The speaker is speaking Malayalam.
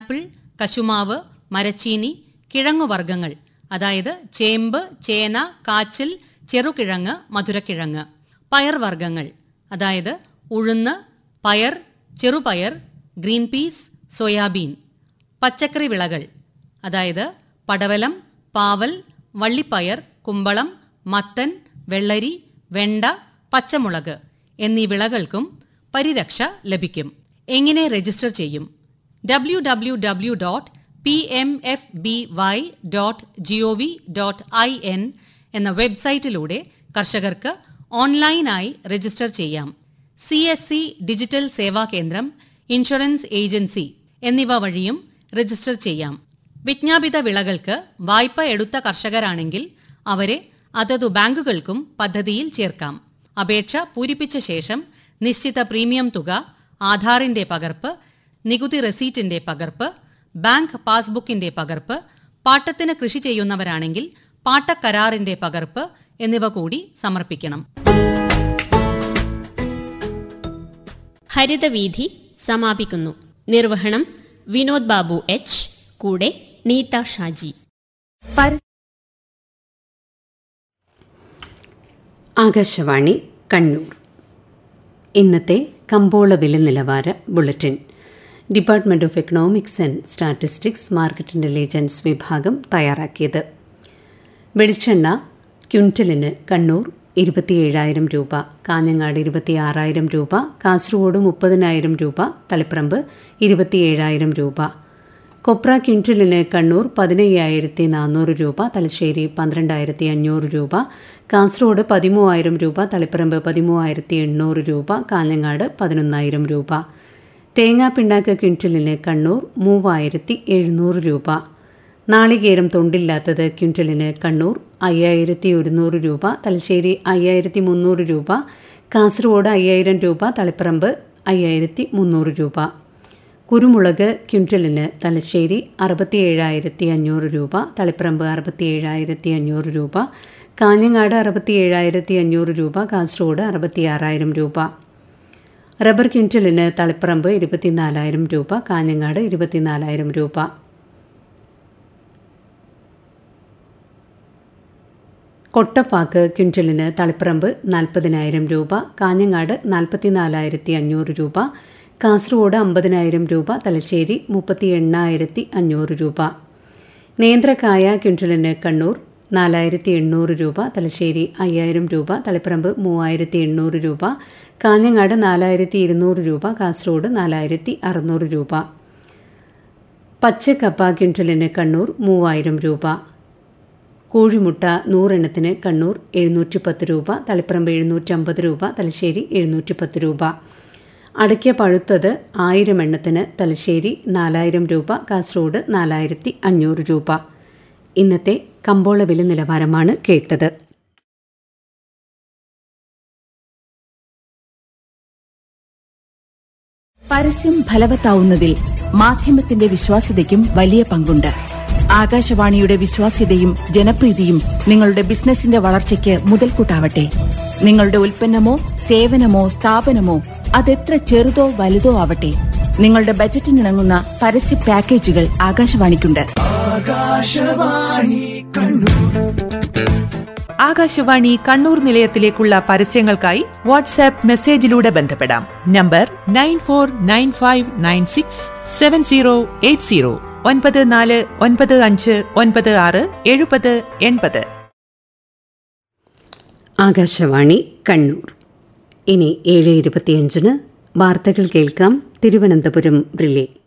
ആപ്പിൾ കശുമാവ് മരച്ചീനി കിഴങ്ങുവർഗ്ഗങ്ങൾ അതായത് ചേമ്പ് ചേന കാച്ചിൽ ചെറുകിഴങ്ങ് മധുരക്കിഴങ്ങ് പയർവർഗ്ഗങ്ങൾ അതായത് ഉഴുന്ന് പയർ ചെറുപയർ ഗ്രീൻ പീസ് സോയാബീൻ പച്ചക്കറി വിളകൾ അതായത് പടവലം പാവൽ വള്ളിപ്പയർ കുമ്പളം മത്തൻ വെള്ളരി വെണ്ട പച്ചമുളക് എന്നീ വിളകൾക്കും പരിരക്ഷ ലഭിക്കും എങ്ങനെ രജിസ്റ്റർ ചെയ്യും W W W dot P M F B Y dot G O V dot I N എന്ന വെബ്സൈറ്റിലൂടെ കർഷകർക്ക് ഓൺലൈനായി രജിസ്റ്റർ ചെയ്യാം C S C digital Seva Kendra insurance agency എന്നിവ വഴിയും രജിസ്റ്റർ ചെയ്യാം വിജ്ഞാപിത വിളകൾക്ക് വായ്പ എടുത്ത കർഷകരാണെങ്കിൽ അവരെ അതതു ബാങ്കുകൾക്കും പദ്ധതിയിൽ ചേർക്കാം അപേക്ഷ പൂരിപ്പിച്ച ശേഷം നിശ്ചിത പ്രീമിയം തുക ആധാറിന്റെ പകർപ്പ് നികുതി റെസീറ്റിന്റെ പകർപ്പ് ബാങ്ക് പാസ്ബുക്കിന്റെ പകർപ്പ് പാട്ടത്തിന് കൃഷി ചെയ്യുന്നവരാണെങ്കിൽ പാട്ടക്കരാറിന്റെ പകർപ്പ് എന്നിവ കൂടി സമർപ്പിക്കണം ഹരിതവീഥി സമാപിക്കുന്നു നിർവഹണം വിനോദ് ബാബു എച്ച് കൂടെ നീത ഷാജി ആകാശവാണി കണ്ണൂർ ഇന്നത്തെ കമ്പോള വില നിലവാര bulletin department of economics and statistics market intelligence വിഭാഗം തയ്യാറാക്കിയത് വെളിച്ചെണ്ണ ക്വിൻ്റലിന് കണ്ണൂർ ഇരുപത്തിയേഴായിരം രൂപ കാഞ്ഞങ്ങാട് ഇരുപത്തിയാറായിരം രൂപ കാസർഗോഡ് മുപ്പതിനായിരം രൂപ തളിപ്പറമ്പ് ഇരുപത്തിയേഴായിരം രൂപ കൊപ്ര ക്വിൻ്റലിന് കണ്ണൂർ പതിനയ്യായിരത്തി നാനൂറ് രൂപ തലശ്ശേരി പന്ത്രണ്ടായിരത്തി അഞ്ഞൂറ് രൂപ കാസർഗോഡ് പതിമൂവായിരം രൂപ തളിപ്പറമ്പ് പതിമൂവായിരത്തി എണ്ണൂറ് രൂപ കാഞ്ഞങ്ങാട് പതിനൊന്നായിരം രൂപ തേങ്ങാ പിണ്ണാക്ക് ക്വിൻ്റലിന് കണ്ണൂർ മൂവായിരത്തി എഴുന്നൂറ് രൂപ നാളികേരം തൊണ്ടില്ലാത്തത് ക്വിൻ്റലിന് കണ്ണൂർ അയ്യായിരത്തി ഒരുന്നൂറ് രൂപ തലശ്ശേരി അയ്യായിരത്തി മുന്നൂറ് രൂപ കാസർഗോഡ് അയ്യായിരം രൂപ തളിപ്പറമ്പ് അയ്യായിരത്തി മുന്നൂറ് രൂപ കുരുമുളക് ക്വിൻ്റലിന് തലശ്ശേരി അറുപത്തിയേഴായിരത്തി അഞ്ഞൂറ് രൂപ തളിപ്പറമ്പ് അറുപത്തിയേഴായിരത്തി അഞ്ഞൂറ് രൂപ കാഞ്ഞങ്ങാട് അറുപത്തിയേഴായിരത്തി അഞ്ഞൂറ് രൂപ കാസർഗോഡ് അറുപത്തിയാറായിരം രൂപ റബ്ബർ ക്വിൻ്റലിന് തളിപ്പറമ്പ് ഇരുപത്തിനാലായിരം രൂപ കാഞ്ഞങ്ങാട് ഇരുപത്തിനാലായിരം രൂപ കൊട്ടപ്പാക്ക് ക്വിൻ്റലിന് തളിപ്പറമ്പ് നാൽപ്പതിനായിരം രൂപ കാഞ്ഞങ്ങാട് നാൽപ്പത്തിനാലായിരത്തി അഞ്ഞൂറ് രൂപ കാസർഗോഡ് അമ്പതിനായിരം രൂപ തലശ്ശേരി മുപ്പത്തി എണ്ണായിരത്തി അഞ്ഞൂറ് രൂപ നേന്ത്രക്കായ ക്വിൻ്റലിന് കണ്ണൂർ നാലായിരത്തി എണ്ണൂറ് രൂപ തലശ്ശേരി അയ്യായിരം രൂപ തളിപ്പറമ്പ് മൂവായിരത്തി എണ്ണൂറ് രൂപ കാഞ്ഞങ്ങാട് നാലായിരത്തി ഇരുന്നൂറ് രൂപ കാസർഗോഡ് നാലായിരത്തി അറുന്നൂറ് രൂപ പച്ചക്കപ്പ ക്വിൻ്റലിന് കണ്ണൂർ മൂവായിരം രൂപ കോഴിമുട്ട നൂറെണ്ണത്തിന് കണ്ണൂർ എഴുന്നൂറ്റി പത്ത് രൂപ തളിപ്പറമ്പ് എഴുന്നൂറ്റമ്പത് രൂപ തലശ്ശേരി എഴുന്നൂറ്റി പത്ത് രൂപ അടയ്ക്ക പഴുത്തത് ആയിരം എണ്ണത്തിന് തലശ്ശേരി നാലായിരം രൂപ കാസർഗോഡ് നാലായിരത്തി അഞ്ഞൂറ് രൂപ ഇന്നത്തെ കമ്പോള വില നിലവാരമാണ് കേട്ടത് പരസ്യം ഫലവത്താവുന്നതിൽ മാധ്യമത്തിന്റെ വിശ്വാസ്യതയ്ക്കും വലിയ പങ്കുണ്ട് ആകാശവാണിയുടെ വിശ്വാസ്യതയും ജനപ്രീതിയും നിങ്ങളുടെ ബിസിനസിന്റെ വളർച്ചയ്ക്ക് മുതൽക്കൂട്ടാവട്ടെ നിങ്ങളുടെ ഉൽപ്പന്നമോ സേവനമോ സ്ഥാപനമോ അതെത്ര ചെറുതോ വലുതോ ആവട്ടെ നിങ്ങളുടെ ബജറ്റിനിണങ്ങുന്ന പരസ്യ പാക്കേജുകൾ ആകാശവാണിക്കുണ്ട് ആകാശവാണി കണ്ണൂർ നിലയത്തിലേക്കുള്ള പരസ്യങ്ങൾക്കായി വാട്സാപ്പ് മെസ്സേജിലൂടെ ബന്ധപ്പെടാം number nine four nine five nine six seven zero eight zero ഒൻപത് നാല് ഒൻപത് അഞ്ച് ഒൻപത് ആറ് എഴുപത് എൺപത് ആകാശവാണി കണ്ണൂർ ഇനി ഏഴ് ഇരുപത്തിയഞ്ചിന് വാർത്തകൾ കേൾക്കാം തിരുവനന്തപുരം റിലേ